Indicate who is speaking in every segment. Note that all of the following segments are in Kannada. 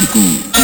Speaker 1: ಬದುಕು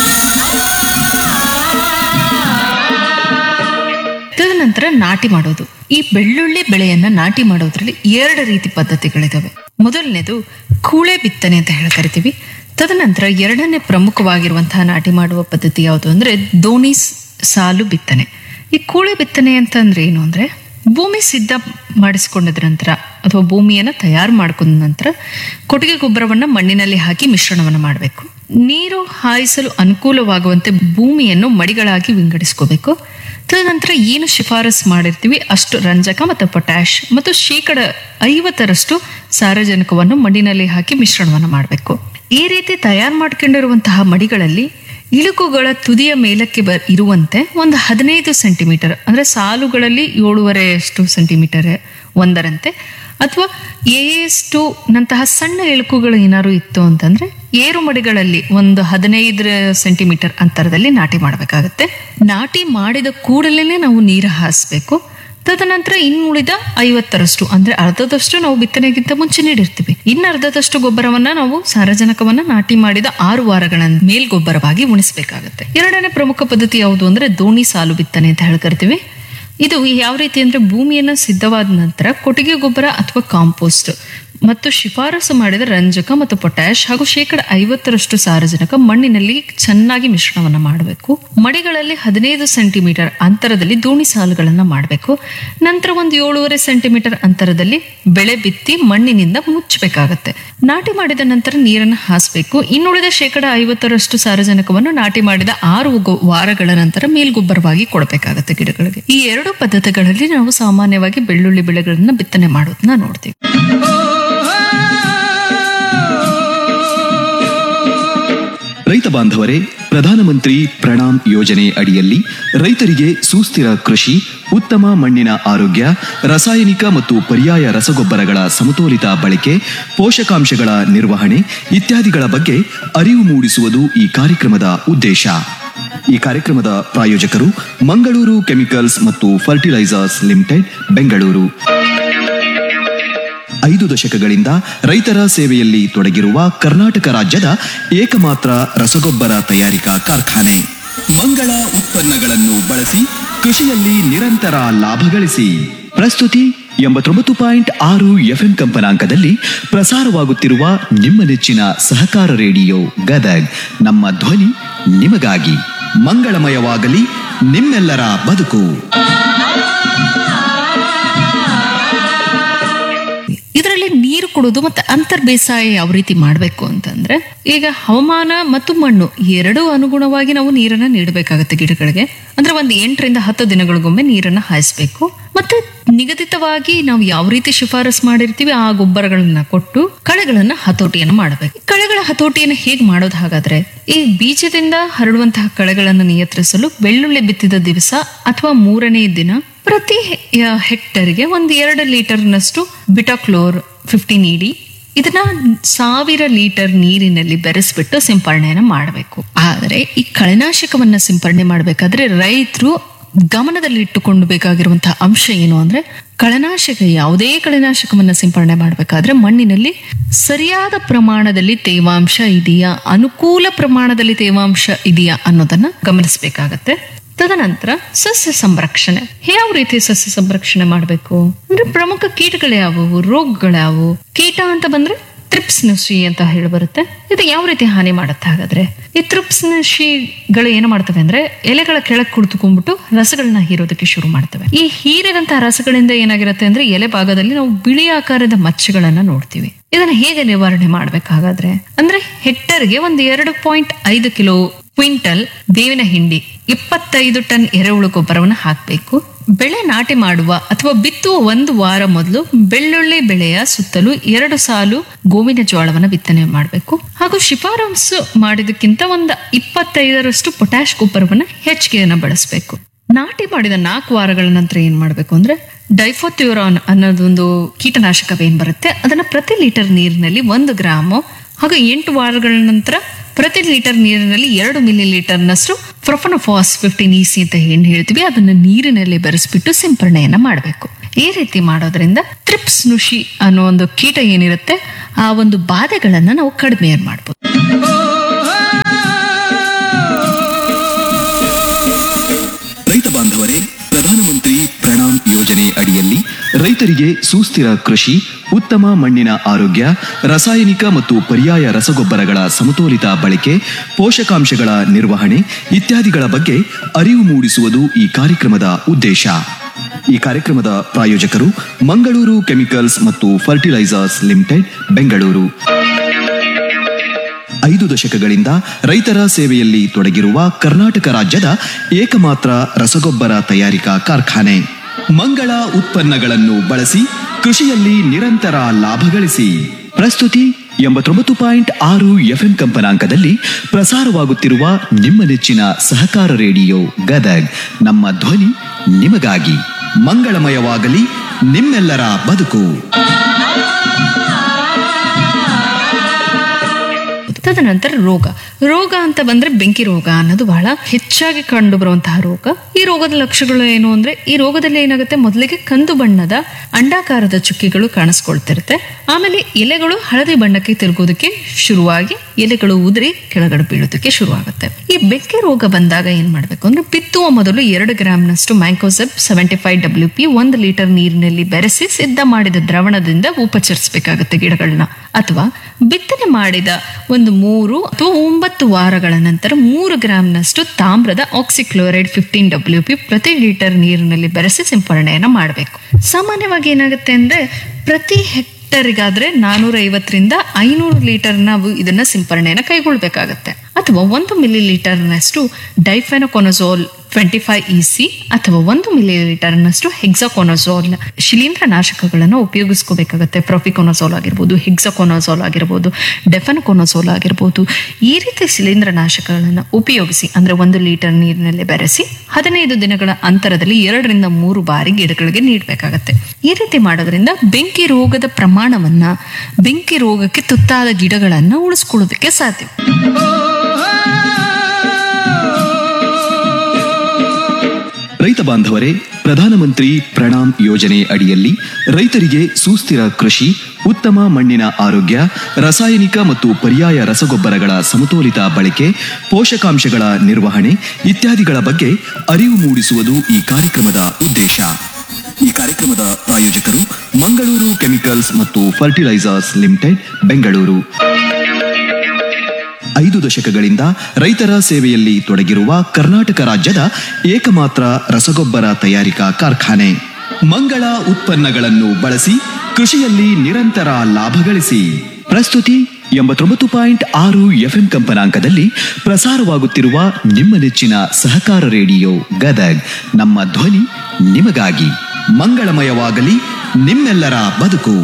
Speaker 2: ತದನಂತರ ನಾಟಿ ಮಾಡೋದು ಈ ಬೆಳ್ಳುಳ್ಳಿ ಬೆಳೆಯನ್ನ ನಾಟಿ ಮಾಡೋದ್ರಲ್ಲಿ ಎರಡು ರೀತಿ ಪದ್ಧತಿಗಳಿದಾವೆ ಮೊದಲನೇದು ಕೂಳೆ ಬಿತ್ತನೆ ಅಂತ ಹೇಳಿ ಕರಿತೀವಿ ತದನಂತರ ಎರಡನೇ ಪ್ರಮುಖವಾಗಿರುವಂತಹ ನಾಟಿ ಮಾಡುವ ಪದ್ಧತಿ ಯಾವುದು ಅಂದ್ರೆ ದೋಣಿ ಸ್- ಸಾಲು ಬಿತ್ತನೆ ಈ ಕೂಳೆ ಬಿತ್ತನೆ ಅಂತ ಅಂದ್ರೆ ಏನು ಅಂದ್ರೆ ಭೂಮಿ ಸಿದ್ಧ ಮಾಡಿಸಿಕೊಂಡ ನಂತರ ಅಥವಾ ಭೂಮಿಯನ್ನ ತಯಾರು ಮಾಡ್ಕೊಂಡ ನಂತರ ಕೊಟ್ಟಿಗೆ ಗೊಬ್ಬರವನ್ನ ಮಣ್ಣಿನಲ್ಲಿ ಹಾಕಿ ಮಿಶ್ರಣವನ್ನ ಮಾಡಬೇಕು ನೀರು ಹಾಯಿಸಲು ಅನುಕೂಲವಾಗುವಂತೆ ಭೂಮಿಯನ್ನು ಮಡಿಗಳಾಗಿ ವಿಂಗಡಿಸ್ಕೋಬೇಕು ತದನಂತರ ಏನು ಶಿಫಾರಸ್ ಮಾಡಿರ್ತೀವಿ ಅಷ್ಟು ರಂಜಕ ಮತ್ತು ಪೊಟ್ಯಾಶ್ ಮತ್ತು ಶೇಕಡ ಐವತ್ತರಷ್ಟು ಸಾರಜನಕವನ್ನು ಮಣ್ಣಿನಲ್ಲಿ ಹಾಕಿ ಮಿಶ್ರಣವನ್ನು ಮಾಡಬೇಕು ಈ ರೀತಿ ತಯಾರು ಮಾಡ್ಕೊಂಡಿರುವಂತಹ ಮಡಿಗಳಲ್ಲಿ ಇಳುಕುಗಳ ತುದಿಯ ಮೇಲಕ್ಕೆ ಬ ಇರುವಂತೆ ಒಂದು ಹದಿನೈದು ಸೆಂಟಿಮೀಟರ್ ಅಂದ್ರೆ ಸಾಲುಗಳಲ್ಲಿ ಏಳೂವರೆಯಷ್ಟು ಸೆಂಟಿಮೀಟರ್ ಒಂದರಂತೆ ಅಥವಾ ಎಷ್ಟು ನಂತಹ ಸಣ್ಣ ಇಳುಕುಗಳು ಏನಾದ್ರು ಇತ್ತು ಅಂತಂದ್ರೆ ಏರು ಮಡಿಗಳಲ್ಲಿ ಒಂದು ಹದಿನೈದು ಸೆಂಟಿಮೀಟರ್ ಅಂತರದಲ್ಲಿ ನಾಟಿ ಮಾಡಬೇಕಾಗತ್ತೆ ನಾಟಿ ಮಾಡಿದ ಕೂಡಲೇ ನಾವು ನೀರು ಹಾಯಿಸ್ಬೇಕು ತದನಂತರ ಇನ್ನುಳಿದ ಐವತ್ತರಷ್ಟು ಅಂದ್ರೆ ಅರ್ಧದಷ್ಟು ನಾವು ಬಿತ್ತನೆಗಿಂತ ಮುಂಚೆ ನೀಡಿರ್ತೀವಿ ಇನ್ನು ಅರ್ಧದಷ್ಟು ಗೊಬ್ಬರವನ್ನ ನಾವು ಸಾರಜನಕವನ್ನ ನಾಟಿ ಮಾಡಿದ ಆರು ವಾರಗಳ ಮೇಲ್ಗೊಬ್ಬರವಾಗಿ ಉಣಿಸಬೇಕಾಗತ್ತೆ ಎರಡನೇ ಪ್ರಮುಖ ಪದ್ಧತಿ ಯಾವುದು ಅಂದ್ರೆ ದೋಣಿ ಸಾಲು ಬಿತ್ತನೆ ಅಂತ ಹೇಳ್ಕರ್ತೀವಿ ಇದು ಯಾವ ರೀತಿ ಅಂದ್ರೆ ಭೂಮಿಯನ್ನ ಸಿದ್ಧವಾದ ನಂತರ ಕೊಟ್ಟಿಗೆ ಗೊಬ್ಬರ ಅಥವಾ ಕಾಂಪೋಸ್ಟ್ ಮತ್ತು ಶಿಫಾರಸು ಮಾಡಿದ ರಂಜಕ ಮತ್ತು ಪೊಟ್ಯಾಶ್ ಹಾಗೂ ಶೇಕಡ ಐವತ್ತರಷ್ಟು ಸಾರಜನಕ ಮಣ್ಣಿನಲ್ಲಿ ಚೆನ್ನಾಗಿ ಮಿಶ್ರಣವನ್ನ ಮಾಡಬೇಕು ಮಡಿಗಳಲ್ಲಿ ಹದಿನೈದು ಸೆಂಟಿಮೀಟರ್ ಅಂತರದಲ್ಲಿ ದೋಣಿ ಸಾಲುಗಳನ್ನ ಮಾಡಬೇಕು ನಂತರ ಒಂದು ಏಳೂವರೆ ಸೆಂಟಿಮೀಟರ್ ಅಂತರದಲ್ಲಿ ಬೆಳೆ ಬಿತ್ತಿ ಮಣ್ಣಿನಿಂದ ಮುಚ್ಚಬೇಕಾಗತ್ತೆ ನಾಟಿ ಮಾಡಿದ ನಂತರ ನೀರನ್ನು ಹಾಸಬೇಕು ಇನ್ನುಳಿದ ಶೇಕಡ ಐವತ್ತರಷ್ಟು ಸಾರಜನಕವನ್ನು ನಾಟಿ ಮಾಡಿದ ಆರು ಗೊ- ವಾರಗಳ ನಂತರ ಮೇಲ್ಗೊಬ್ಬರವಾಗಿ ಕೊಡಬೇಕಾಗತ್ತೆ ಗಿಡಗಳಿಗೆ ಈ ಎರಡು ಪದ್ಧತಿಗಳಲ್ಲಿ ನಾವು ಸಾಮಾನ್ಯವಾಗಿ ಬೆಳ್ಳುಳ್ಳಿ ಬೆಳೆಗಳನ್ನ ಬಿತ್ತನೆ ಮಾಡೋದನ್ನ ನೋಡ್ತೀವಿ
Speaker 1: ರೈತ ಬಾಂಧವರೇ ಪ್ರಧಾನಮಂತ್ರಿ ಪ್ರಣಾಮ್ ಯೋಜನೆ ಅಡಿಯಲ್ಲಿ ರೈತರಿಗೆ ಸುಸ್ಥಿರ ಕೃಷಿ ಉತ್ತಮ ಮಣ್ಣಿನ ಆರೋಗ್ಯ ರಾಸಾಯನಿಕ ಮತ್ತು ಪರ್ಯಾಯ ರಸಗೊಬ್ಬರಗಳ ಸಮತೋಲಿತ ಬಳಕೆ ಪೋಷಕಾಂಶಗಳ ನಿರ್ವಹಣೆ ಇತ್ಯಾದಿಗಳ ಬಗ್ಗೆ ಅರಿವು ಮೂಡಿಸುವುದು ಈ ಕಾರ್ಯಕ್ರಮದ ಉದ್ದೇಶ ಈ ಕಾರ್ಯಕ್ರಮದ ಪ್ರಾಯೋಜಕರು ಮಂಗಳೂರು ಕೆಮಿಕಲ್ಸ್ ಮತ್ತು ಫರ್ಟಿಲೈಸರ್ಸ್ ಲಿಮಿಟೆಡ್ ಬೆಂಗಳೂರು ಐದು ದಶಕಗಳಿಂದ ರೈತರ ಸೇವೆಯಲ್ಲಿ ತೊಡಗಿರುವ ಕರ್ನಾಟಕ ರಾಜ್ಯದ ಏಕಮಾತ್ರ ರಸಗೊಬ್ಬರ ತಯಾರಿಕಾ ಕಾರ್ಖಾನೆ ಮಂಗಳ ಉತ್ಪನ್ನಗಳನ್ನು ಬಳಸಿ ಕೃಷಿಯಲ್ಲಿ ನಿರಂತರ ಲಾಭ ಗಳಿಸಿ ಪ್ರಸ್ತುತಿ ಎಂಬತ್ತೊಂಬತ್ತು ಪಾಯಿಂಟ್ ಆರು ಎಫ್ಎಂ ಕಂಪನಾಂಕದಲ್ಲಿ ಪ್ರಸಾರವಾಗುತ್ತಿರುವ ನಿಮ್ಮ ನೆಚ್ಚಿನ ಸಹಕಾರ ರೇಡಿಯೋ ಗದಗ್ ನಮ್ಮ ಧ್ವನಿ ನಿಮಗಾಗಿ ಮಂಗಳಮಯವಾಗಲಿ ನಿಮ್ಮೆಲ್ಲರ ಬದುಕು
Speaker 2: ಇದರಲ್ಲಿ ನೀರು ಕೊಡೋದು ಮತ್ತೆ ಅಂತರ್ ಬೇಸಾಯ ಯಾವ ರೀತಿ ಮಾಡಬೇಕು ಅಂತಂದ್ರೆ ಈಗ ಹವಾಮಾನ ಮತ್ತು ಮಣ್ಣು ಎರಡೂ ಅನುಗುಣವಾಗಿ ನಾವು ನೀರನ್ನ ನೀಡಬೇಕಾಗತ್ತೆ ಗಿಡಗಳಿಗೆ ಅಂದ್ರೆ ಒಂದು ಎಂಟರಿಂದ ಹತ್ತು ದಿನಗಳಿಗೊಮ್ಮೆ ನೀರನ್ನ ಹಾಯಿಸ್ಬೇಕು ಮತ್ತೆ ನಿಗದಿತವಾಗಿ ನಾವು ಯಾವ ರೀತಿ ಶಿಫಾರಸ್ ಮಾಡಿರ್ತೀವಿ ಆ ಗೊಬ್ಬರಗಳನ್ನ ಕೊಟ್ಟು ಕಳೆಗಳನ್ನ ಹತೋಟಿಯನ್ನು ಮಾಡಬೇಕು ಈ ಕಳೆಗಳ ಹತೋಟಿಯನ್ನು ಹೇಗೆ ಮಾಡೋದು ಹಾಗಾದ್ರೆ ಈ ಬೀಜದಿಂದ ಹರಡುವಂತಹ ಕಳೆಗಳನ್ನು ನಿಯಂತ್ರಿಸಲು ಬೆಳ್ಳುಳ್ಳಿ ಬಿತ್ತಿದ ದಿವಸ ಅಥವಾ ಮೂರನೇ ದಿನ ಪ್ರತಿ ಹೆ- ಹೆಕ್ಟರ್ಗೆ ಒಂದು ಎರಡು ಲೀಟರ್ನಷ್ಟು ಬಿಟಾಕ್ಲೋರ್ ಫಿಫ್ಟೀನ್ ಇಡಿ ಇದನ್ನ ಸಾವಿರ ಲೀಟರ್ ನೀರಿನಲ್ಲಿ ಬೆರೆಸ್ಬಿಟ್ಟು ಸಿಂಪರಣೆಯನ್ನ ಮಾಡಬೇಕು ಆದರೆ ಈ ಕಳೆನಾಶಕವನ್ನ ಸಿಂಪರಣೆ ಮಾಡಬೇಕಾದ್ರೆ ರೈತರು ಗಮನದಲ್ಲಿ ಇಟ್ಟುಕೊಂಡು ಬೇಕಾಗಿರುವಂತಹ ಅಂಶ ಏನು ಅಂದ್ರೆ ಕಳೆನಾಶಕ ಯಾವುದೇ ಕಳೆನಾಶಕವನ್ನ ಸಿಂಪರಣೆ ಮಾಡಬೇಕಾದ್ರೆ ಮಣ್ಣಿನಲ್ಲಿ ಸರಿಯಾದ ಪ್ರಮಾಣದಲ್ಲಿ ತೇವಾಂಶ ಇದೆಯಾ ಅನುಕೂಲ ಪ್ರಮಾಣದಲ್ಲಿ ತೇವಾಂಶ ಇದೆಯಾ ಅನ್ನೋದನ್ನ ಗಮನಿಸಬೇಕಾಗತ್ತೆ ತದನಂತರ ಸಸ್ಯ ಸಂರಕ್ಷಣೆ ಯಾವ ರೀತಿ ಸಸ್ಯ ಸಂರಕ್ಷಣೆ ಮಾಡಬೇಕು ಅಂದ್ರೆ ಪ್ರಮುಖ ಕೀಟಗಳು ಯಾವುವು ರೋಗಗಳು ಯಾವುವು ಕೀಟ ಅಂತ ಬಂದ್ರೆ ತ್ರಿಪ್ಸ್ ನುಷಿ ಅಂತ ಹೇಳಿ ಬರುತ್ತೆ ಇದು ಯಾವ ರೀತಿ ಹಾನಿ ಮಾಡುತ್ತೆ ಹಾಗಾದ್ರೆ ಈ ತ್ರಿಪ್ಸ್ ನುಷಿಗಳು ಏನು ಮಾಡ್ತವೆ ಅಂದ್ರೆ ಎಲೆಗಳ ಕೆಳಗೆ ಕುಳಿತುಕೊಂಡ್ಬಿಟ್ಟು ರಸಗಳನ್ನ ಹೀರೋದಕ್ಕೆ ಶುರು ಮಾಡ್ತವೆ ಈ ಹೀರಿದಂತಹ ರಸಗಳಿಂದ ಏನಾಗಿರುತ್ತೆ ಅಂದ್ರೆ ಎಲೆ ಭಾಗದಲ್ಲಿ ನಾವು ಬಿಳಿ ಆಕಾರದ ಮಚ್ಚೆಗಳನ್ನ ನೋಡ್ತೀವಿ ಇದನ್ನ ಹೇಗೆ ನಿವಾರಣೆ ಮಾಡ್ಬೇಕಾಗಾದ್ರೆ ಅಂದ್ರೆ ಹೆಕ್ಟರ್ಗೆ ಒಂದು ಎರಡು ಪಾಯಿಂಟ್ ಐದು ಕಿಲೋ ಕ್ವಿಂಟಲ್ ಬೇವಿನ ಹಿಂಡಿ ಇಪ್ಪತ್ತೈದು ಟನ್ ಎರೆಹುಳು ಗೊಬ್ಬರವನ್ನು ಹಾಕಬೇಕು ಬೆಳೆ ನಾಟಿ ಮಾಡುವ ಅಥವಾ ಬಿತ್ತುವ ಒಂದು ವಾರ ಮೊದಲು ಬೆಳ್ಳುಳ್ಳಿ ಬೆಳೆಯ ಸುತ್ತಲೂ ಎರಡು ಸಾಲು ಗೋವಿನ ಜೋಳವನ್ನು ಬಿತ್ತನೆ ಮಾಡಬೇಕು ಹಾಗೂ ಶಿಫಾರಸು ಮಾಡಿದಕ್ಕಿಂತ ಒಂದು ಇಪ್ಪತ್ತೈದರಷ್ಟು ಪೊಟ್ಯಾಶ್ ಗೊಬ್ಬರವನ್ನು ಹೆಚ್ಚಿಗೆಯನ್ನು ಬಳಸಬೇಕು ನಾಟಿ ಮಾಡಿದ ನಾಲ್ಕು ವಾರಗಳ ನಂತರ ಏನ್ ಮಾಡಬೇಕು ಅಂದ್ರೆ ಡೈಫೋಥ್ಯೂರಾನ್ ಅನ್ನೋದೊಂದು ಕೀಟನಾಶಕವೇನ್ ಬರುತ್ತೆ ಅದನ್ನ ಪ್ರತಿ ಲೀಟರ್ ನೀರಿನಲ್ಲಿ ಒಂದು ಗ್ರಾಮು ಹಾಗೂ ಎಂಟು ವಾರಗಳ ನಂತರ ಪ್ರತಿ ಲೀಟರ್ ನೀರಿನಲ್ಲಿ ಎರಡು ಮಿಲಿ ಲೀಟರ್ನಷ್ಟು ಪ್ರೊಫನೋಫಾಸ್ ಫಿಫ್ಟೀನ್ ಇಸಿ ಅಂತ ಏನ್ ಹೇಳ್ತೀವಿ ಅದನ್ನ ನೀರಿನಲ್ಲಿ ಬೆರೆಸ್ಬಿಟ್ಟು ಸಿಂಪರಣೆಯನ್ನ ಮಾಡಬೇಕು ಈ ರೀತಿ ಮಾಡೋದ್ರಿಂದ ತ್ರಿಪ್ಸ್ ನುಷಿ ಅನ್ನೋ ಒಂದು ಕೀಟ ಏನಿರುತ್ತೆ ಆ ಒಂದು ಬಾಧೆಗಳನ್ನ ನಾವು ಕಡಿಮೆ ಮಾಡ್ಬೋದು
Speaker 1: ರೈತರಿಗೆ ಸುಸ್ಥಿರ ಕೃಷಿ ಉತ್ತಮ ಮಣ್ಣಿನ ಆರೋಗ್ಯ ರಾಸಾಯನಿಕ ಮತ್ತು ಪರ್ಯಾಯ ರಸಗೊಬ್ಬರಗಳ ಸಮತೋಲಿತ ಬಳಕೆ ಪೋಷಕಾಂಶಗಳ ನಿರ್ವಹಣೆ ಇತ್ಯಾದಿಗಳ ಬಗ್ಗೆ ಅರಿವು ಮೂಡಿಸುವುದು ಈ ಕಾರ್ಯಕ್ರಮದ ಉದ್ದೇಶ ಈ ಕಾರ್ಯಕ್ರಮದ ಪ್ರಾಯೋಜಕರು ಮಂಗಳೂರು ಕೆಮಿಕಲ್ಸ್ ಮತ್ತು ಫರ್ಟಿಲೈಸರ್ಸ್ ಲಿಮಿಟೆಡ್ ಬೆಂಗಳೂರು ಐದು ದಶಕಗಳಿಂದ ರೈತರ ಸೇವೆಯಲ್ಲಿ ತೊಡಗಿರುವ ಕರ್ನಾಟಕ ರಾಜ್ಯದ ಏಕಮಾತ್ರ ರಸಗೊಬ್ಬರ ತಯಾರಿಕಾ ಕಾರ್ಖಾನೆ ಮಂಗಳ ಉತ್ಪನ್ನಗಳನ್ನು ಬಳಸಿ ಕೃಷಿಯಲ್ಲಿ ನಿರಂತರ ಲಾಭ ಗಳಿಸಿ ಪ್ರಸ್ತುತಿ ಎಂಬತ್ತೊಂಬತ್ತು ಪಾಯಿಂಟ್ ಆರು ಎಫ್ಎಂ ಕಂಪನಾಂಕದಲ್ಲಿ ಪ್ರಸಾರವಾಗುತ್ತಿರುವ ನಿಮ್ಮ ನೆಚ್ಚಿನ ಸಹಕಾರ ರೇಡಿಯೋ ಗದಗ್ ನಮ್ಮ ಧ್ವನಿ ನಿಮಗಾಗಿ ಮಂಗಳಮಯವಾಗಲಿ ನಿಮ್ಮೆಲ್ಲರ ಬದುಕು
Speaker 2: ತದನಂತರ ರೋಗ ರೋಗ ಅಂತ ಬಂದ್ರೆ ಬೆಂಕಿ ರೋಗ ಅನ್ನೋದು ಬಹಳ ಹೆಚ್ಚಾಗಿ ಕಂಡು ಬರುವಂತಹ ರೋಗ ಈ ರೋಗದ ಲಕ್ಷಣಗಳು ಏನು ಅಂದ್ರೆ ಈ ರೋಗದಲ್ಲಿ ಏನಾಗುತ್ತೆ ಮೊದಲಿಗೆ ಕಂದು ಬಣ್ಣದ ಅಂಡಾಕಾರದ ಚುಕ್ಕಿಗಳು ಕಾಣಿಸ್ಕೊಳ್ತಿರುತ್ತೆ ಆಮೇಲೆ ಎಲೆಗಳು ಹಳದಿ ಬಣ್ಣಕ್ಕೆ ತಿರುಗೋದಕ್ಕೆ ಶುರುವಾಗಿ ಎಲೆಗಳು ಉದುರಿ ಕೆಳಗಡೆ ಬೀಳೋದಕ್ಕೆ ಶುರುವಾಗುತ್ತೆ ಈ ಬೆಂಕಿ ರೋಗ ಬಂದಾಗ ಏನ್ ಮಾಡ್ಬೇಕು ಅಂದ್ರೆ ಬಿತ್ತುವ ಮೊದಲು ಎರಡು ಗ್ರಾಮ್ನಷ್ಟು mancozeb seventy five W P ಒಂದು ಲೀಟರ್ ನೀರಿನಲ್ಲಿ ಬೆರೆಸಿ ಸಿದ್ಧ ಮಾಡಿದ ದ್ರವಣದಿಂದ ಉಪಚರಿಸಬೇಕಾಗುತ್ತೆ ಗಿಡಗಳನ್ನ ಅಥವಾ ಬಿತ್ತನೆ ಮಾಡಿದ ಒಂದು ಮೂರು ಅಥವಾ ಒಂಬತ್ತು ವಾರಗಳ ನಂತರ ಮೂರು ಗ್ರಾಮ್ನಷ್ಟು ತಾಮ್ರದ ಆಕ್ಸಿಕ್ಲೋರೈಡ್ ಫಿಫ್ಟೀನ್ ಡಬ್ಲ್ಯೂ ಪಿ ಪ್ರತಿ ಲೀಟರ್ ನೀರಿನಲ್ಲಿ ಬೆರೆಸಿ ಸಿಂಪರಣೆಯನ್ನ ಮಾಡಬೇಕು ಸಾಮಾನ್ಯವಾಗಿ ಏನಾಗುತ್ತೆ ಅಂದ್ರೆ ಪ್ರತಿ ಹೆಕ್ಟರಿಗಾದ್ರೆ ನಾನೂರ ಐವತ್ತರಿಂದ ಐನೂರು ಲೀಟರ್ ನಾವು ಇದನ್ನ ಸಿಂಪರಣೆಯನ್ನ ಕೈಗೊಳ್ಬೇಕಾಗತ್ತೆ ಅಥವಾ ಒಂದು ಮಿಲಿ ಲೀಟರ್ನಷ್ಟು difenoconazole twenty five E C ಅಥವಾ ಒಂದು ಮಿಲಿ ಲೀಟರ್ನಷ್ಟು ಹೆಕ್ಸಾಕೊನಜೋಲ್ ಶಿಲೀಂಧ್ರ ನಾಶಕಗಳನ್ನು ಉಪಯೋಗಿಸ್ಕೋಬೇಕಾಗತ್ತೆ ಪ್ರೊಫಿಕೊನಜೋಲ್ ಆಗಿರ್ಬೋದು ಹೆಕ್ಸಾಕೊನಜೋಲ್ ಆಗಿರ್ಬೋದು ಡೆಫೆನಕೊನಜೋಲ್ ಆಗಿರ್ಬೋದು ಈ ರೀತಿ ಶಿಲೀಂಧ್ರ ನಾಶಕಗಳನ್ನು ಉಪಯೋಗಿಸಿ ಅಂದ್ರೆ ಒಂದು ಲೀಟರ್ ನೀರಿನಲ್ಲಿ ಬೆರೆಸಿ ಹದಿನೈದು ದಿನಗಳ ಅಂತರದಲ್ಲಿ ಎರಡರಿಂದ ಮೂರು ಬಾರಿ ಗಿಡಗಳಿಗೆ ನೀಡಬೇಕಾಗತ್ತೆ ಈ ರೀತಿ ಮಾಡೋದ್ರಿಂದ ಬೆಂಕಿ ರೋಗದ ಪ್ರಮಾಣವನ್ನ ಬೆಂಕಿ ರೋಗಕ್ಕೆ ತುತ್ತಾದ ಗಿಡಗಳನ್ನ ಉಳಿಸ್ಕೊಳ್ಳೋದಕ್ಕೆ ಸಾಧ್ಯ
Speaker 1: ರೈತ ಬಾಂಧವರೇ ಪ್ರಧಾನಮಂತ್ರಿ ಪ್ರಣಾಮ್ ಯೋಜನೆ ಅಡಿಯಲ್ಲಿ ರೈತರಿಗೆ ಸುಸ್ಥಿರ ಕೃಷಿ ಉತ್ತಮ ಮಣ್ಣಿನ ಆರೋಗ್ಯ ರಾಸಾಯನಿಕ ಮತ್ತು ಪರ್ಯಾಯ ರಸಗೊಬ್ಬರಗಳ ಸಮತೋಲಿತ ಬಳಕೆ ಪೋಷಕಾಂಶಗಳ ನಿರ್ವಹಣೆ ಇತ್ಯಾದಿಗಳ ಬಗ್ಗೆ ಅರಿವು ಮೂಡಿಸುವುದು ಈ ಕಾರ್ಯಕ್ರಮದ ಉದ್ದೇಶ ಈ ಕಾರ್ಯಕ್ರಮದ ಪ್ರಾಯೋಜಕರು ಮಂಗಳೂರು ಕೆಮಿಕಲ್ಸ್ ಮತ್ತು ಫರ್ಟಿಲೈಸರ್ಸ್ ಲಿಮಿಟೆಡ್ ಬೆಂಗಳೂರು ಐದು ದಶಕಗಳಿಂದ ರೈತರ ಸೇವೆಯಲ್ಲಿ ತೊಡಗಿರುವ ಕರ್ನಾಟಕ ರಾಜ್ಯದ ಏಕಮಾತ್ರ ರಸಗೊಬ್ಬರ ತಯಾರಿಕಾ ಕಾರ್ಖಾನೆ ಮಂಗಳ ಉತ್ಪನ್ನಗಳನ್ನು ಬಳಸಿ ಕೃಷಿಯಲ್ಲಿ ನಿರಂತರ ಲಾಭ ಗಳಿಸಿ ಪ್ರಸ್ತುತಿ ಎಂಬತ್ತೊಂಬತ್ತು ಪಾಯಿಂಟ್ ಆರು ಎಫ್ಎಂ ಕಂಪನಾಂಕದಲ್ಲಿ ಪ್ರಸಾರವಾಗುತ್ತಿರುವ ನಿಮ್ಮ ನೆಚ್ಚಿನ ಸಹಕಾರ ರೇಡಿಯೋ ಗದಗ್ ನಮ್ಮ ಧ್ವನಿ ನಿಮಗಾಗಿ ಮಂಗಳಮಯವಾಗಲಿ ನಿಮ್ಮೆಲ್ಲರ ಬದುಕು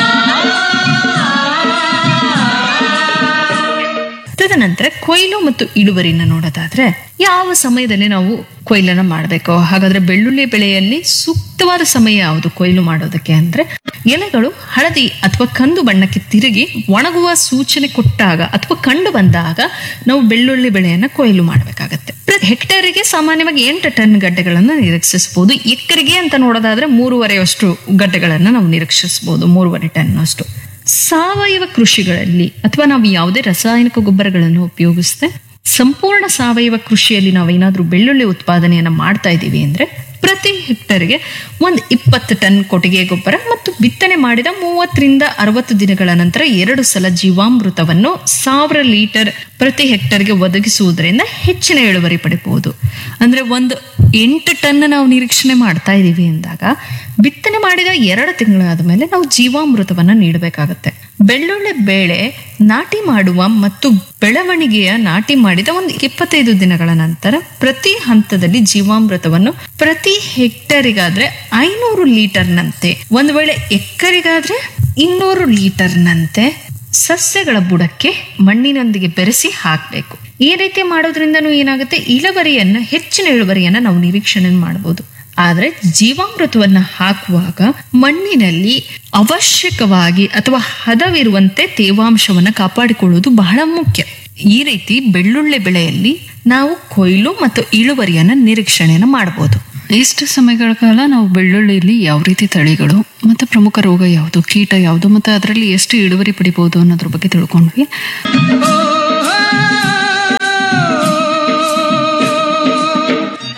Speaker 2: ತದನಂತರ ಕೊಯ್ಲು ಮತ್ತು ಇಳುವರಿನ ನೋಡೋದಾದ್ರೆ ಯಾವ ಸಮಯದಲ್ಲಿ ನಾವು ಕೊಯ್ಲನ್ನ ಮಾಡಬೇಕು ಹಾಗಾದ್ರೆ ಬೆಳ್ಳುಳ್ಳಿ ಬೆಳೆಯಲ್ಲಿ ಸೂಕ್ತವಾದ ಸಮಯ ಯಾವುದು ಕೊಯ್ಲು ಮಾಡೋದಕ್ಕೆ ಅಂದ್ರೆ ಎಲೆಗಳು ಹಳದಿ ಅಥವಾ ಕಂದು ಬಣ್ಣಕ್ಕೆ ತಿರುಗಿ ಒಣಗುವ ಸೂಚನೆ ಕೊಟ್ಟಾಗ ಅಥವಾ ಕಂಡು ಬಂದಾಗ ನಾವು ಬೆಳ್ಳುಳ್ಳಿ ಬೆಳೆಯನ್ನ ಕೊಯ್ಲು ಮಾಡಬೇಕಾಗತ್ತೆ ಪ್ರತಿ ಹೆಕ್ಟೇರಿಗೆ ಸಾಮಾನ್ಯವಾಗಿ ಎಂಟು ಟನ್ ಗಡ್ಡೆಗಳನ್ನ ನಿರೀಕ್ಷಿಸಬಹುದು ಎಕರೆಗೆ ಅಂತ ನೋಡೋದಾದ್ರೆ ಮೂರುವರೆಯಷ್ಟು ಗಡ್ಡೆಗಳನ್ನ ನಾವು ನಿರೀಕ್ಷಿಸಬಹುದು ಮೂರುವರೆ ಟನ್ ಅಷ್ಟು ಸಾವಯವ ಕೃಷಿಗಳಲ್ಲಿ ಅಥವಾ ನಾವು ಯಾವುದೇ ರಾಸಾಯನಿಕ ಗೊಬ್ಬರಗಳನ್ನು ಉಪಯೋಗಿಸದೆ ಸಂಪೂರ್ಣ ಸಾವಯವ ಕೃಷಿಯಲ್ಲಿ ನಾವೇನಾದ್ರೂ ಬೆಳ್ಳುಳ್ಳಿ ಉತ್ಪಾದನೆಯನ್ನ ಮಾಡ್ತಾ ಇದ್ದೀವಿ ಅಂದ್ರೆ ಪ್ರತಿ ಹೆಕ್ಟರ್ಗೆ ಒಂದು ಇಪ್ಪತ್ತು ಟನ್ ಕೊಟ್ಟಿಗೆ ಗೊಬ್ಬರ ಮತ್ತು ಬಿತ್ತನೆ ಮಾಡಿದ ಮೂವತ್ತರಿಂದ ಅರವತ್ತು ದಿನಗಳ ನಂತರ ಎರಡು ಸಲ ಜೀವಾಮೃತವನ್ನು ಸಾವಿರ ಲೀಟರ್ ಪ್ರತಿ ಹೆಕ್ಟರ್ಗೆ ಒದಗಿಸುವುದರಿಂದ ಹೆಚ್ಚಿನ ಇಳುವರಿ ಪಡಿಬಹುದು ಅಂದ್ರೆ ಒಂದು ಎಂಟು ಟನ್ ನಾವು ನಿರೀಕ್ಷಣೆ ಮಾಡ್ತಾ ಇದ್ದೀವಿ ಅಂದಾಗ ಬಿತ್ತನೆ ಮಾಡಿದ ಎರಡು ತಿಂಗಳಾದ ಮೇಲೆ ನಾವು ಜೀವಾಮೃತವನ್ನ ನೀಡಬೇಕಾಗತ್ತೆ ಬೆಳ್ಳುಳ್ಳಿ ಬೇಳೆ ನಾಟಿ ಮಾಡುವ ಮತ್ತು ಬೆಳವಣಿಗೆಯ ನಾಟಿ ಮಾಡಿದ ಒಂದು ಇಪ್ಪತ್ತೈದು ದಿನಗಳ ನಂತರ ಪ್ರತಿ ಹಂತದಲ್ಲಿ ಜೀವಾಮೃತವನ್ನು ಪ್ರತಿ ಹೆಕ್ಟರಿಗಾದ್ರೆ ಐನೂರು ಲೀಟರ್ನಂತೆ ಒಂದು ವೇಳೆ ಎಕರೆಗಾದ್ರೆ ಇನ್ನೂರು ಲೀಟರ್ನಂತೆ ಸಸ್ಯಗಳ ಬುಡಕ್ಕೆ ಮಣ್ಣಿನೊಂದಿಗೆ ಬೆರೆಸಿ ಹಾಕಬೇಕು ಈ ರೀತಿ ಮಾಡೋದ್ರಿಂದನೂ ಏನಾಗುತ್ತೆ ಇಳುವರಿಯನ್ನ ಹೆಚ್ಚಿನ ಇಳುವರಿಯನ್ನ ನಾವು ನಿರೀಕ್ಷಣೆ ಮಾಡಬಹುದು ಆದ್ರೆ ಜೀವಾಮೃತವನ್ನ ಹಾಕುವಾಗ ಮಣ್ಣಿನಲ್ಲಿ ಅವಶ್ಯಕವಾಗಿ ಅಥವಾ ಹದವಿರುವಂತೆ ತೇವಾಂಶವನ್ನ ಕಾಪಾಡಿಕೊಳ್ಳುವುದು ಬಹಳ ಮುಖ್ಯ ಈ ರೀತಿ ಬೆಳ್ಳುಳ್ಳಿ ಬೆಳೆಯಲ್ಲಿ ನಾವು ಕೊಯ್ಲು ಮತ್ತು ಇಳುವರಿಯನ್ನ ನಿರೀಕ್ಷಣೆಯನ್ನ ಮಾಡಬಹುದು ಇಷ್ಟು ಸಮಯಗಳ ಕಾಲ ನಾವು ಬೆಳ್ಳುಳ್ಳಿಯಲ್ಲಿ ಯಾವ ರೀತಿ ತಳಿಗಳು ಮತ್ತೆ ಪ್ರಮುಖ ರೋಗ ಯಾವುದು ಕೀಟ ಯಾವುದು ಮತ್ತೆ ಅದರಲ್ಲಿ ಎಷ್ಟು ಇಳುವರಿ ಪಡಿಬಹುದು ಅನ್ನೋದ್ರ ಬಗ್ಗೆ ತಿಳ್ಕೊಂಡ್ವಿ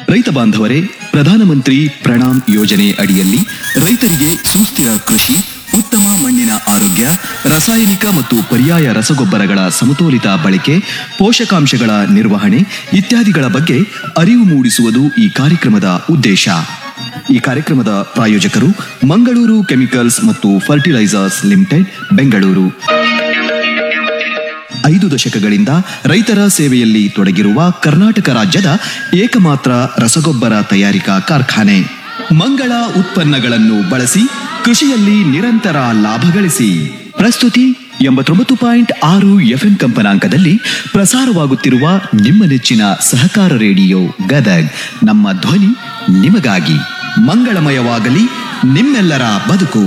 Speaker 1: ರೈತ ಬಾಂಧವರೇ ಪ್ರಧಾನಮಂತ್ರಿ ಪ್ರಣಾಮ್ ಯೋಜನೆ ಅಡಿಯಲ್ಲಿ ರೈತರಿಗೆ ಸುಸ್ಥಿರ ಕೃಷಿ ಉತ್ತಮ ಮಣ್ಣಿನ ಆರೋಗ್ಯ ರಾಸಾಯನಿಕ ಮತ್ತು ಪರ್ಯಾಯ ರಸಗೊಬ್ಬರಗಳ ಸಮತೋಲಿತ ಬಳಕೆ ಪೋಷಕಾಂಶಗಳ ನಿರ್ವಹಣೆ ಇತ್ಯಾದಿಗಳ ಬಗ್ಗೆ ಅರಿವು ಮೂಡಿಸುವುದು ಈ ಕಾರ್ಯಕ್ರಮದ ಉದ್ದೇಶ ಈ ಕಾರ್ಯಕ್ರಮದ ಪ್ರಾಯೋಜಕರು ಮಂಗಳೂರು ಕೆಮಿಕಲ್ಸ್ ಮತ್ತು ಫರ್ಟಿಲೈಸರ್ಸ್ ಲಿಮಿಟೆಡ್ ಬೆಂಗಳೂರು ಐದು ದಶಕಗಳಿಂದ ರೈತರ ಸೇವೆಯಲ್ಲಿ ತೊಡಗಿರುವ ಕರ್ನಾಟಕ ರಾಜ್ಯದ ಏಕಮಾತ್ರ ರಸಗೊಬ್ಬರ ತಯಾರಿಕಾ ಕಾರ್ಖಾನೆ ಮಂಗಳ ಉತ್ಪನ್ನಗಳನ್ನು ಬಳಸಿ ಕೃಷಿಯಲ್ಲಿ ನಿರಂತರ ಲಾಭ ಗಳಿಸಿ ಪ್ರಸ್ತುತಿ ಎಂಬತ್ತೊಂಬತ್ತು ಪಾಯಿಂಟ್ ಆರು ಎಫ್ಎಂ ಕಂಪನಾಂಕದಲ್ಲಿ ಪ್ರಸಾರವಾಗುತ್ತಿರುವ ನಿಮ್ಮ ನೆಚ್ಚಿನ ಸಹಕಾರ ರೇಡಿಯೋ ಗದಗ್ ನಮ್ಮ ಧ್ವನಿ ನಿಮಗಾಗಿ ಮಂಗಳಮಯವಾಗಲಿ ನಿಮ್ಮೆಲ್ಲರ ಬದುಕು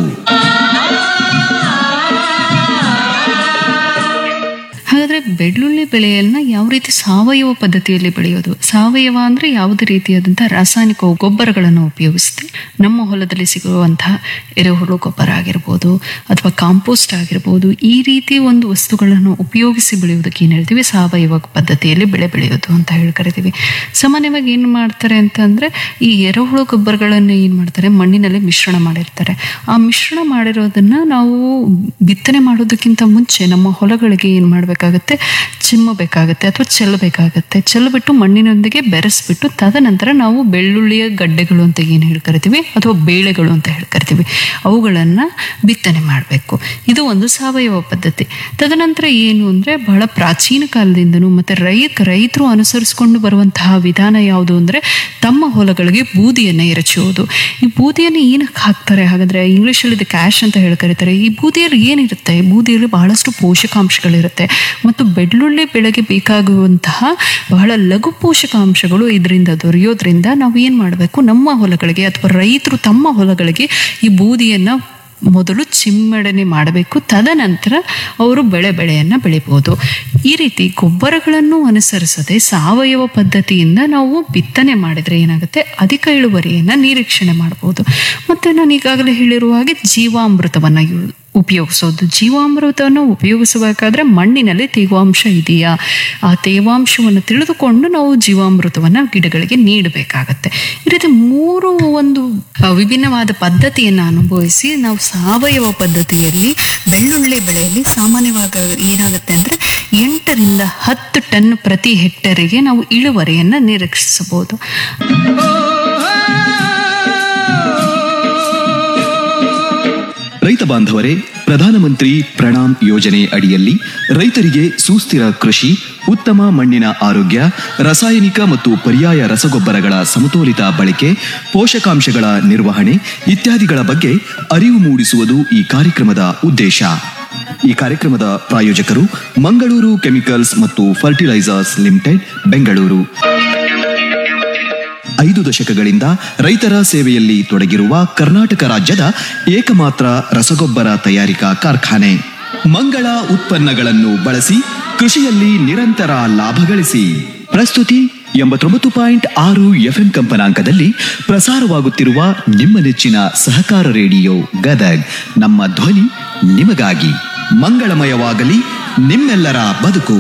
Speaker 2: ಹಾಗಾದ್ರೆ ಬೆಳ್ಳುಳ್ಳಿ ಬೆಳೆಯನ್ನ ಯಾವ ರೀತಿ ಸಾವಯವ ಪದ್ಧತಿಯಲ್ಲಿ ಬೆಳೆಯೋದು ಸಾವಯವ ಅಂದ್ರೆ ಯಾವುದೇ ರೀತಿಯಾದಂತಹ ರಾಸಾಯನಿಕ ಗೊಬ್ಬರಗಳನ್ನು ಉಪಯೋಗಿಸ್ತಿ ನಮ್ಮ ಹೊಲದಲ್ಲಿ ಸಿಗುವಂತಹ ಎರೆಹುಳು ಗೊಬ್ಬರ ಆಗಿರ್ಬೋದು ಅಥವಾ ಕಾಂಪೋಸ್ಟ್ ಆಗಿರ್ಬೋದು ಈ ರೀತಿ ಒಂದು ವಸ್ತುಗಳನ್ನು ಉಪಯೋಗಿಸಿ ಬೆಳೆಯೋದಕ್ಕೆ ಏನು ಹೇಳ್ತೀವಿ ಸಾವಯವ ಪದ್ಧತಿಯಲ್ಲಿ ಬೆಳೆ ಬೆಳೆಯೋದು ಅಂತ ಹೇಳಿ ಕರಿತೀವಿ ಸಾಮಾನ್ಯವಾಗಿ ಏನು ಮಾಡ್ತಾರೆ ಅಂತಂದ್ರೆ ಈ ಎರೆಹುಳು ಗೊಬ್ಬರಗಳನ್ನು ಏನು ಮಾಡ್ತಾರೆ ಮಣ್ಣಿನಲ್ಲಿ ಮಿಶ್ರಣ ಮಾಡಿರ್ತಾರೆ ಆ ಮಿಶ್ರಣ ಮಾಡಿರೋದನ್ನ ನಾವು ಬಿತ್ತನೆ ಮಾಡೋದಕ್ಕಿಂತ ಮುಂಚೆ ನಮ್ಮ ಹೊಲಗಳಿಗೆ ಏನು ಮಾಡಬೇಕಾಗತ್ತೆ ಚಿಮ್ಮಬೇಕಾಗತ್ತೆ ಅಥವಾ ಚೆಲ್ಲಬೇಕಾಗತ್ತೆ ಚೆಲ್ಲಬಿಟ್ಟು ಮಣ್ಣಿನೊಂದಿಗೆ ಬೆರೆಸ್ಬಿಟ್ಟು ತದನಂತರ ನಾವು ಬೆಳ್ಳುಳ್ಳಿಯ ಗಡ್ಡೆಗಳು ಅಂತ ಏನು ಹೇಳಿ ಕರಿತೀವಿ ಅಥವಾ ಬೇಳೆಗಳು ಅಂತ ಹೇಳಿ ಕರಿತೀವಿ ಅವುಗಳನ್ನ ಬಿತ್ತನೆ ಮಾಡಬೇಕು ಇದು ಒಂದು ಸಾವಯವ ಪದ್ಧತಿ ತದನಂತರ ಏನು ಅಂದ್ರೆ ಬಹಳ ಪ್ರಾಚೀನ ಕಾಲದಿಂದನೂ ಮತ್ತೆ ರೈತ ರೈತರು ಅನುಸರಿಸಿಕೊಂಡು ಬರುವಂತಹ ವಿಧಾನ ಯಾವುದು ಅಂದ್ರೆ ತಮ್ಮ ಹೊಲಗಳಿಗೆ ಬೂದಿಯನ್ನು ಎರಚುವುದು ಈ ಬೂದಿಯನ್ನು ಏನಕ್ಕೆ ಹಾಕ್ತಾರೆ ಹಾಗಾದ್ರೆ ಇಂಗ್ಲಿಷಲ್ಲಿ ಇದು ಕ್ಯಾಶ್ ಅಂತ ಹೇಳಿ ಕರೀತಾರೆ ಈ ಬೂದಿಯಲ್ಲಿ ಏನಿರುತ್ತೆ ಈ ಬೂದಿಯಲ್ಲಿ ಬಹಳಷ್ಟು ಪೋಷಕಾಂಶಗಳಿರುತ್ತೆ ಮತ್ತು ಬೆಳ್ಳುಳ್ಳಿ ಬೆಳೆಗೆ ಬೇಕಾಗುವಂತಹ ಬಹಳ ಲಘು ಪೋಷಕಾಂಶಗಳು ಇದರಿಂದ ದೊರೆಯೋದ್ರಿಂದ ನಾವು ಏನು ಮಾಡಬೇಕು ನಮ್ಮ ಹೊಲಗಳಿಗೆ ಅಥವಾ ರೈತರು ತಮ್ಮ ಹೊಲಗಳಿಗೆ ಈ ಬೂದಿಯನ್ನ ಮೊದಲು ಚಿಮ್ಮಡನೆ ಮಾಡಬೇಕು ತದನಂತರ ಅವರು ಬೆಳೆ ಬೆಳೆಯನ್ನು ಬೆಳಿಬೋದು ಈ ರೀತಿ ಗೊಬ್ಬರಗಳನ್ನು ಅನುಸರಿಸದೆ ಸಾವಯವ ಪದ್ಧತಿಯಿಂದ ನಾವು ಬಿತ್ತನೆ ಮಾಡಿದರೆ ಏನಾಗುತ್ತೆ ಅಧಿಕ ಇಳುವರಿಯನ್ನು ನಿರೀಕ್ಷಣೆ ಮಾಡ್ಬೋದು ಮತ್ತು ನಾನು ಈಗಾಗಲೇ ಹೇಳಿರುವ ಹಾಗೆ ಜೀವಾಮೃತವನ್ನು ಯೂ ಉಪಯೋಗಿಸೋದು ಜೀವಾಮೃತವನ್ನು ಉಪಯೋಗಿಸಬೇಕಾದ್ರೆ ಮಣ್ಣಿನಲ್ಲಿ ತೇವಾಂಶ ಇದೆಯಾ ಆ ತೇವಾಂಶವನ್ನು ತಿಳಿದುಕೊಂಡು ನಾವು ಜೀವಾಮೃತವನ್ನು ಗಿಡಗಳಿಗೆ ನೀಡಬೇಕಾಗತ್ತೆ ಈ ರೀತಿ ಮೂರು ಒಂದು ಆ, ವಿಭಿನ್ನವಾದ ಪದ್ಧತಿಯನ್ನು ಅನುಭವಿಸಿ ನಾವು ಸಾವಯವ ಪದ್ಧತಿಯಲ್ಲಿ ಬೆಳ್ಳುಳ್ಳಿ ಬೆಳೆಯಲ್ಲಿ ಸಾಮಾನ್ಯವಾಗಿ ಏನಾಗುತ್ತೆ ಅಂದರೆ ಎಂಟರಿಂದ ಹತ್ತು ಟನ್ ಪ್ರತಿ ಹೆಕ್ಟರಿಗೆ ನಾವು ಇಳುವರಿಯನ್ನು ನಿರೀಕ್ಷಿಸಬಹುದು
Speaker 1: ರೈತ ಬಾಂಧವರೇ ಪ್ರಧಾನಮಂತ್ರಿ ಪ್ರಣಾಮ್ ಯೋಜನೆ ಅಡಿಯಲ್ಲಿ ರೈತರಿಗೆ ಸುಸ್ಥಿರ ಕೃಷಿ ಉತ್ತಮ ಮಣ್ಣಿನ ಆರೋಗ್ಯ ರಾಸಾಯನಿಕ ಮತ್ತು ಪರ್ಯಾಯ ರಸಗೊಬ್ಬರಗಳ ಸಮತೋಲಿತ ಬಳಕೆ ಪೋಷಕಾಂಶಗಳ ನಿರ್ವಹಣೆ ಇತ್ಯಾದಿಗಳ ಬಗ್ಗೆ ಅರಿವು ಮೂಡಿಸುವುದು ಈ ಕಾರ್ಯಕ್ರಮದ ಉದ್ದೇಶ ಈ ಕಾರ್ಯಕ್ರಮದ ಪ್ರಾಯೋಜಕರು ಮಂಗಳೂರು ಕೆಮಿಕಲ್ಸ್ ಮತ್ತು ಫರ್ಟಿಲೈಸರ್ಸ್ ಲಿಮಿಟೆಡ್ ಬೆಂಗಳೂರು ಐದು ದಶಕಗಳಿಂದ ರೈತರ ಸೇವೆಯಲ್ಲಿ ತೊಡಗಿರುವ ಕರ್ನಾಟಕ ರಾಜ್ಯದ ಏಕಮಾತ್ರ ರಸಗೊಬ್ಬರ ತಯಾರಿಕಾ ಕಾರ್ಖಾನೆ ಮಂಗಳ ಉತ್ಪನ್ನಗಳನ್ನು ಬಳಸಿ ಕೃಷಿಯಲ್ಲಿ ನಿರಂತರ ಲಾಭ ಗಳಿಸಿ ಪ್ರಸ್ತುತಿ ಎಂಬತ್ತೊಂಬತ್ತು ಪಾಯಿಂಟ್ ಆರು ಎಫ್ಎಂ ಕಂಪನಾಂಕದಲ್ಲಿ ಪ್ರಸಾರವಾಗುತ್ತಿರುವ ನಿಮ್ಮ ನೆಚ್ಚಿನ ಸಹಕಾರ ರೇಡಿಯೋ ಗದಗ್ ನಮ್ಮ ಧ್ವನಿ ನಿಮಗಾಗಿ ಮಂಗಳಮಯವಾಗಲಿ ನಿಮ್ಮೆಲ್ಲರ ಬದುಕು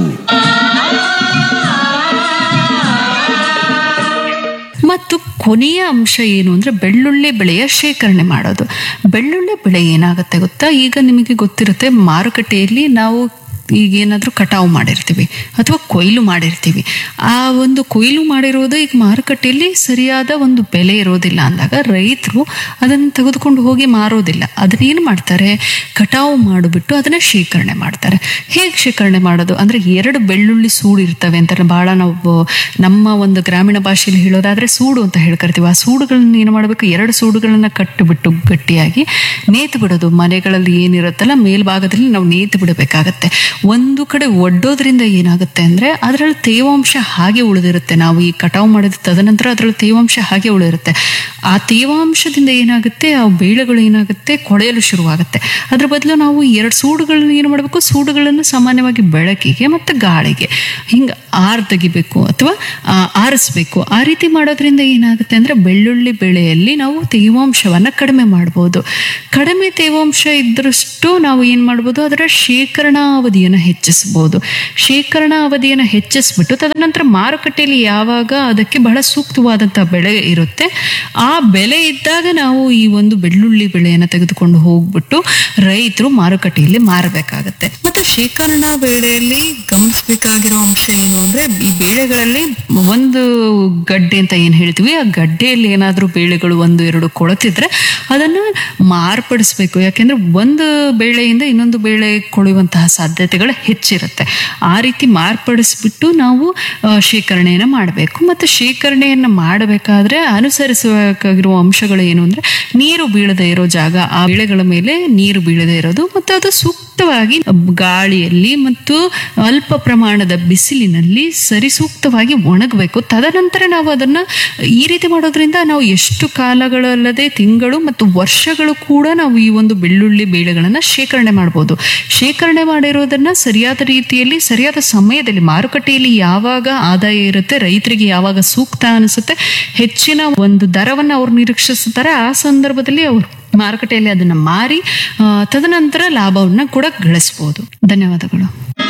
Speaker 2: ಮತ್ತು ಕೊನೆಯ ಅಂಶ ಏನು ಅಂದರೆ ಬೆಳ್ಳುಳ್ಳಿ ಬೆಳೆಯ ಶೇಖರಣೆ ಮಾಡೋದು ಬೆಳ್ಳುಳ್ಳಿ ಬೆಳೆ ಏನಾಗುತ್ತೆ ಗೊತ್ತಾ ಈಗ ನಿಮಗೆ ಗೊತ್ತಿರುತ್ತೆ ಮಾರುಕಟ್ಟೆಯಲ್ಲಿ ನಾವು ಈಗ ಏನಾದರೂ ಕಟಾವು ಮಾಡಿರ್ತೀವಿ ಅಥವಾ ಕೊಯ್ಲು ಮಾಡಿರ್ತೀವಿ ಆ ಒಂದು ಕೊಯ್ಲು ಮಾಡಿರೋದು ಈಗ ಮಾರುಕಟ್ಟೆಯಲ್ಲಿ ಸರಿಯಾದ ಒಂದು ಬೆಲೆ ಇರೋದಿಲ್ಲ ಅಂದಾಗ ರೈತರು ಅದನ್ನು ತೆಗೆದುಕೊಂಡು ಹೋಗಿ ಮಾರೋದಿಲ್ಲ ಅದನ್ನೇನು ಮಾಡ್ತಾರೆ ಕಟಾವು ಮಾಡಿಬಿಟ್ಟು ಅದನ್ನು ಶೇಖರಣೆ ಮಾಡ್ತಾರೆ ಹೇಗೆ ಶೇಖರಣೆ ಮಾಡೋದು ಅಂದರೆ ಎರಡು ಬೆಳ್ಳುಳ್ಳಿ ಸೂಡು ಇರ್ತವೆ ಅಂತಾರೆ ಭಾಳ ನಾವು ನಮ್ಮ ಒಂದು ಗ್ರಾಮೀಣ ಭಾಷೆಯಲ್ಲಿ ಹೇಳೋದಾದ್ರೆ ಸೂಡು ಅಂತ ಹೇಳ್ಕರ್ತೀವಿ ಆ ಸೂಡುಗಳನ್ನ ಏನು ಮಾಡಬೇಕು ಎರಡು ಸೂಡುಗಳನ್ನ ಕಟ್ಟಿಬಿಟ್ಟು ಗಟ್ಟಿಯಾಗಿ ನೇತು ಬಿಡೋದು ಮನೆಗಳಲ್ಲಿ ಏನಿರುತ್ತಲ್ಲ ಮೇಲ್ಭಾಗದಲ್ಲಿ ನಾವು ನೇತು ಬಿಡಬೇಕಾಗತ್ತೆ ಒಂದು ಕಡೆ ಒಡ್ಡೋದ್ರಿಂದ ಏನಾಗುತ್ತೆ ಅಂದ್ರೆ ಅದರಲ್ಲಿ ತೇವಾಂಶ ಹಾಗೆ ಉಳಿದಿರುತ್ತೆ ನಾವು ಈ ಕಟಾವು ಮಾಡಿದ ತದನಂತರ ಅದರಲ್ಲಿ ತೇವಾಂಶ ಹಾಗೆ ಉಳಿದಿರುತ್ತೆ ಆ ತೇವಾಂಶದಿಂದ ಏನಾಗುತ್ತೆ ಆ ಬೇಳೆಗಳು ಏನಾಗುತ್ತೆ ಕೊಳೆಯಲು ಶುರುವಾಗುತ್ತೆ ಅದ್ರ ಬದಲು ನಾವು ಎರಡು ಸೂಡುಗಳನ್ನ ಏನು ಮಾಡಬೇಕು ಸೂಡುಗಳನ್ನು ಸಾಮಾನ್ಯವಾಗಿ ಬೆಳಕಿಗೆ ಮತ್ತು ಗಾಳಿಗೆ ಹಿಂಗೆ ಆರ್ ತೆಗಿಬೇಕು ಅಥವಾ ಆ, ಆರಿಸ್ಬೇಕು ಆ ರೀತಿ ಮಾಡೋದ್ರಿಂದ ಏನಾಗುತ್ತೆ ಅಂದ್ರೆ ಬೆಳ್ಳುಳ್ಳಿ ಬೆಳೆಯಲ್ಲಿ ನಾವು ತೇವಾಂಶವನ್ನ ಕಡಿಮೆ ಮಾಡ್ಬೋದು ಕಡಿಮೆ ತೇವಾಂಶ ಇದ್ದರಷ್ಟು ನಾವು ಏನು ಮಾಡ್ಬೋದು ಅದರ ಶೇಖರಣಾ ಅವಧಿಯನ್ನು ಅವಧಿಯನ್ನು ಹೆಚ್ಚಿಸಬಹುದು ಶೇಖರಣಾ ಅವಧಿಯನ್ನು ಹೆಚ್ಚಿಸ್ಬಿಟ್ಟು ತದನಂತರ ಮಾರುಕಟ್ಟೆಯಲ್ಲಿ ಯಾವಾಗ ಅದಕ್ಕೆ ಬಹಳ ಸೂಕ್ತವಾದಂತಹ ಬೆಳೆ ಇರುತ್ತೆ ಆ ಬೆಲೆ ಇದ್ದಾಗ ನಾವು ಈ ಒಂದು ಬೆಳ್ಳುಳ್ಳಿ ಬೆಳೆಯನ್ನು ತೆಗೆದುಕೊಂಡು ಹೋಗ್ಬಿಟ್ಟು ರೈತರು ಮಾರುಕಟ್ಟೆಯಲ್ಲಿ ಮಾರಬೇಕಾಗತ್ತೆ ಮತ್ತೆ ಶೇಖರಣಾ ಬೆಳೆಯಲ್ಲಿ ಗಮನಿಸಬೇಕಾಗಿರೋ ಅಂಶ ಏನು ಅಂದ್ರೆ ಈ ಬೇಳೆಗಳಲ್ಲಿ ಒಂದು ಗಡ್ಡೆ ಅಂತ ಏನ್ ಹೇಳ್ತೀವಿ ಆ ಗಡ್ಡೆಯಲ್ಲಿ ಏನಾದ್ರೂ ಬೇಳೆಗಳು ಒಂದು ಎರಡು ಕೊಳತಿದ್ರೆ ಅದನ್ನ ಮಾರ್ಪಡಿಸ್ಬೇಕು ಯಾಕೆಂದ್ರೆ ಒಂದು ಬೇಳೆಯಿಂದ ಇನ್ನೊಂದು ಬೇಳೆ ಕೊಳೆಯುವಂತಹ ಸಾಧ್ಯತೆಗಳು ಹೆಚ್ಚಿರುತ್ತೆ ಆ ರೀತಿ ಮಾರ್ಪಡಿಸ್ಬಿಟ್ಟು ನಾವು ಆ, ಶೇಖರಣೆಯನ್ನ ಮಾಡಬೇಕು ಮತ್ತೆ ಶೇಖರಣೆಯನ್ನ ಮಾಡಬೇಕಾದ್ರೆ ಅನುಸರಿಸಬೇಕಾಗಿರುವ ಅಂಶಗಳು ಏನು ಅಂದ್ರೆ ನೀರು ಬೀಳದೇ ಇರೋ ಜಾಗ ಆ ಬೆಳೆಗಳ ಮೇಲೆ ನೀರು ಬೀಳದೇ ಇರೋದು ಮತ್ತು ಅದು ಸೂಕ್ತವಾಗಿ ಗಾಳಿಯಲ್ಲಿ ಮತ್ತು ಅಲ್ಪ ಪ್ರಮಾಣದ ಬಿಸಿಲಿನಲ್ಲಿ ಸರಿ ಸೂಕ್ತವಾಗಿ ಒಣಗಬೇಕು ತದನಂತರ ನಾವು ಅದನ್ನ ಈ ರೀತಿ ಮಾಡೋದ್ರಿಂದ ನಾವು ಎಷ್ಟು ಕಾಲಗಳಲ್ಲದೆ ತಿಂಗಳು ಮತ್ತು ವರ್ಷಗಳು ಕೂಡ ನಾವು ಈ ಒಂದು ಬೆಳ್ಳುಳ್ಳಿ ಬೇಳೆಗಳನ್ನ ಶೇಖರಣೆ ಮಾಡ್ಬೋದು ಶೇಖರಣೆ ಮಾಡಿರೋದನ್ನ ಸರಿಯಾದ ರೀತಿಯಲ್ಲಿ ಸರಿಯಾದ ಸಮಯದಲ್ಲಿ ಮಾರುಕಟ್ಟೆಯಲ್ಲಿ ಯಾವಾಗ ಆದಾಯ ಇರುತ್ತೆ ರೈತರಿಗೆ ಯಾವಾಗ ಸೂಕ್ತ ಅನಿಸುತ್ತೆ ಹೆಚ್ಚಿನ ಒಂದು ದರವನ್ನ ಅವ್ರು ನಿರೀಕ್ಷಿಸುತ್ತಾರೆ ಆ ಸಂದರ್ಭದಲ್ಲಿ ಅವರು ಮಾರುಕಟ್ಟೆಯಲ್ಲಿ ಅದನ್ನ ಮಾರಿ ಆ, ತದನಂತರ ಲಾಭವನ್ನ ಕೂಡ ಗಳಿಸಬಹುದು ಧನ್ಯವಾದಗಳು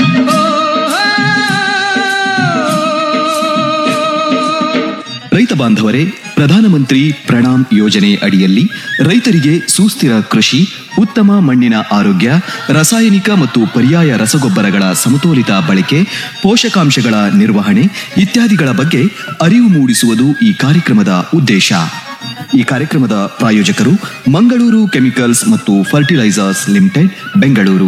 Speaker 1: ರೈತ ಬಾಂಧವರೇ ಪ್ರಧಾನಮಂತ್ರಿ ಪ್ರಣಾಮ್ ಯೋಜನೆ ಅಡಿಯಲ್ಲಿ ರೈತರಿಗೆ ಸುಸ್ಥಿರ ಕೃಷಿ ಉತ್ತಮ ಮಣ್ಣಿನ ಆರೋಗ್ಯ ರಾಸಾಯನಿಕ ಮತ್ತು ಪರ್ಯಾಯ ರಸಗೊಬ್ಬರಗಳ ಸಮತೋಲಿತ ಬಳಕೆ ಪೋಷಕಾಂಶಗಳ ನಿರ್ವಹಣೆ ಇತ್ಯಾದಿಗಳ ಬಗ್ಗೆ ಅರಿವು ಮೂಡಿಸುವುದು ಈ ಕಾರ್ಯಕ್ರಮದ ಉದ್ದೇಶ ಈ ಕಾರ್ಯಕ್ರಮದ ಪ್ರಾಯೋಜಕರು ಮಂಗಳೂರು ಕೆಮಿಕಲ್ಸ್ ಮತ್ತು ಫರ್ಟಿಲೈಸರ್ಸ್ ಲಿಮಿಟೆಡ್ ಬೆಂಗಳೂರು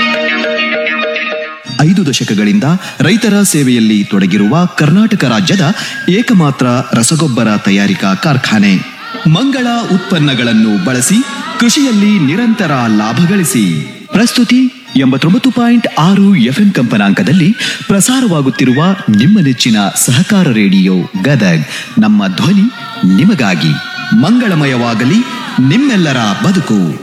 Speaker 1: ಐದು ದಶಕಗಳಿಂದ ರೈತರ ಸೇವೆಯಲ್ಲಿ ತೊಡಗಿರುವ ಕರ್ನಾಟಕ ರಾಜ್ಯದ ಏಕಮಾತ್ರ ರಸಗೊಬ್ಬರ ತಯಾರಿಕಾ ಕಾರ್ಖಾನೆ ಮಂಗಳ ಉತ್ಪನ್ನಗಳನ್ನು ಬಳಸಿ ಕೃಷಿಯಲ್ಲಿ ನಿರಂತರ ಲಾಭ ಗಳಿಸಿ ಪ್ರಸ್ತುತಿ ಎಂಬತ್ತೊಂಬತ್ತು ಪಾಯಿಂಟ್ ಆರು ಎಫ್ಎಂ ಕಂಪನಾಂಕದಲ್ಲಿ ಪ್ರಸಾರವಾಗುತ್ತಿರುವ ನಿಮ್ಮ ನೆಚ್ಚಿನ ಸಹಕಾರ ರೇಡಿಯೋ ಗದಗ್ ನಮ್ಮ ಧ್ವನಿ ನಿಮಗಾಗಿ ಮಂಗಳಮಯವಾಗಲಿ ನಿಮ್ಮೆಲ್ಲರ ಬದುಕು